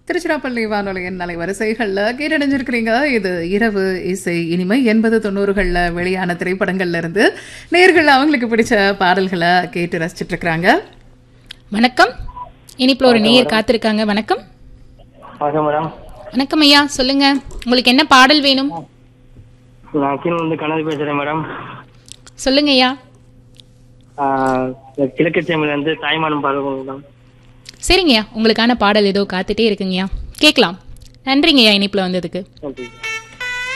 திருச்சிராப்பள்ளி வானொலியின் நலை வரிசைகளில் கேட்டடைஞ்சிருக்கிறீங்க இது இரவு இசை இனிமை எண்பது தொண்ணூறுகளில் வெளியான திரைப்படங்கள்ல இருந்து நேர்கள் அவங்களுக்கு பிடிச்ச பாடல்களை கேட்டு ரசிச்சிட்டு இருக்கிறாங்க வணக்கம் இனிப்புல ஒரு நேயர் காத்திருக்காங்க வணக்கம் வணக்கம் மேடம் வணக்கம் ஐயா சொல்லுங்க உங்களுக்கு என்ன பாடல் வேணும் நான் கீழே வந்து கனவு பேசுறேன் மேடம் சொல்லுங்க ஐயா ஆஹ் இந்த கிழக்கு சேமில இருந்து தாய்மானம் பாடுவோம் மேடம் சரிங்கய்யா உங்களுக்கான பாடல் ஏதோ காத்துட்டே இருக்குங்கய்யா கேட்கலாம் நன்றிங்கய்யா இனிப்புல வந்ததுக்கு நன்றி